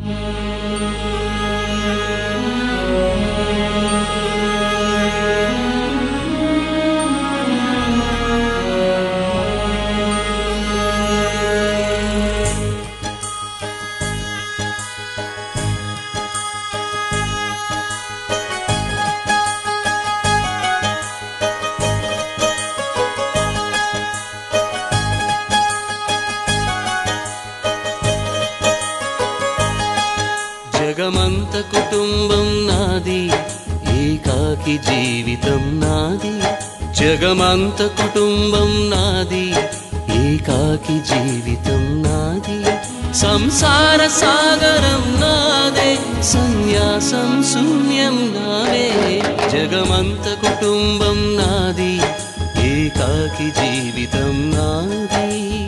జగమంత కుటుంబం నాది ఏకాకి జీవితం నాది జగమంత కుటుంబం నాది ఏకాకి జీవితం నాది సంసార సాగరం నాదే సన్యాసం శూన్యం నావే జగమంత కుటుంబం నాది ఏకాకి జీవితం నాది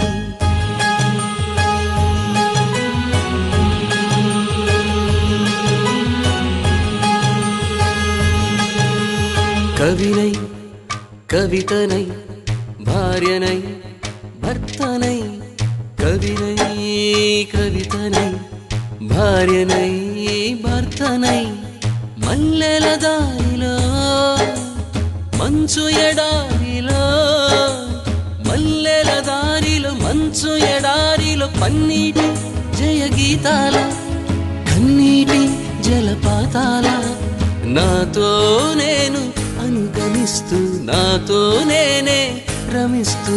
கவினை கவிதனை பாரியனை భర్తనై కవినై కవితనై భార్యనై భర్తనై మల్లెల దారిలో మంచు ఎడారిలో మల్లెల దారిలో మంచు ఎడారిలో పన్నీటి జయ గీతాల కన్నీటి జలపాతాల నాతో నేను అనుగమిస్తూ నాతో నేనే రమిస్తూ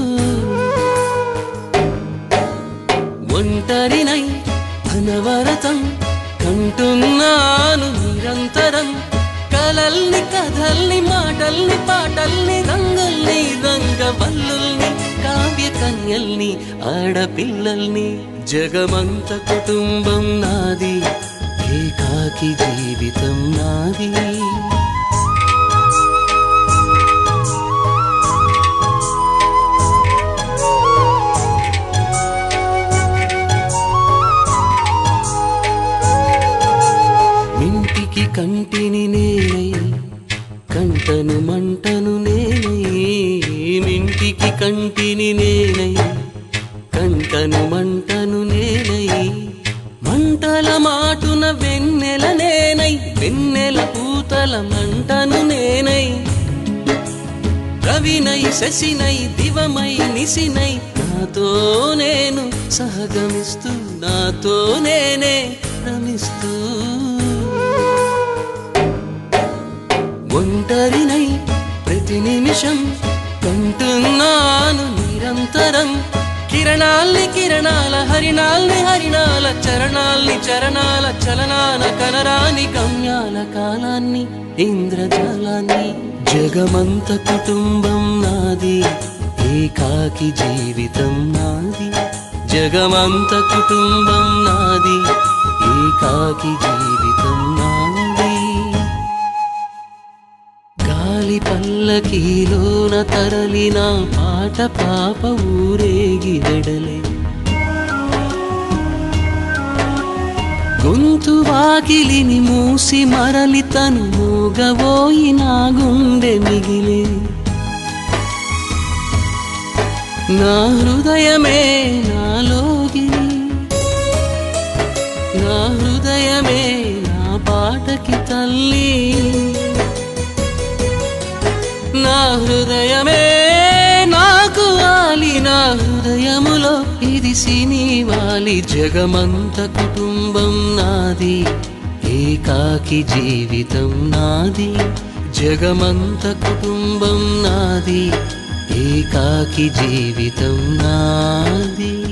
ఒంటరినై అనవరతం కంటున్నాను నిరంతరం కలల్ని కథల్ని మాటల్ని పాటల్ని రంగుల్ని రంగవల్లుల్ని కావ్య కన్యల్ని ఆడపిల్లల్ని జగమంత కుటుంబం నాది ఏకాకి జీవితం నాది మింటికి కంటిని నేనై కంటను మంటను నేనై మింటికి కంటిని నేనై కంటను మంటను నేనై మంటల మాటున వెన్నెల నేనై వెన్నెల పూతల మంటను నేనై రవినై శశినై దివమై నిశినై నాతో నేను సహగమిస్తూ నాతో నేనే రమిస్తూ ఒంటరినై ప్రతి నిమిషం కంటున్నాను నిరంతరం కిరణాల్ని కిరణాల హరిణాల్ని హరిణాల చరణాల్ని చరణాల చలనాల కనరాని గమ్యాల కాలాన్ని ఇంద్రజాలాన్ని జగమంత కుటుంబం నాది ఏకాకి జీవితం నాది జగమంత కుటుంబం నాది ఏకాకి జీవితం నాది గాలి పల్లకీలోన తరలిన పాట పాప ఊరేగి వెడలే గొంతు వాకిలిని మూసి మరలి తను మూగబోయి నా గుండె మిగిలే నా హృదయమే నాలోగిలి నా హృదయమే నా పాటకి తల్లి నా హృదయమే నాకు వాలి నా హృదయములో ఇది సినివాలి జగమంత కుటుంబం నాది ఏకాకి జీవితం నాది జగమంత కుటుంబం నాది ఏకాకి జీవితం నాది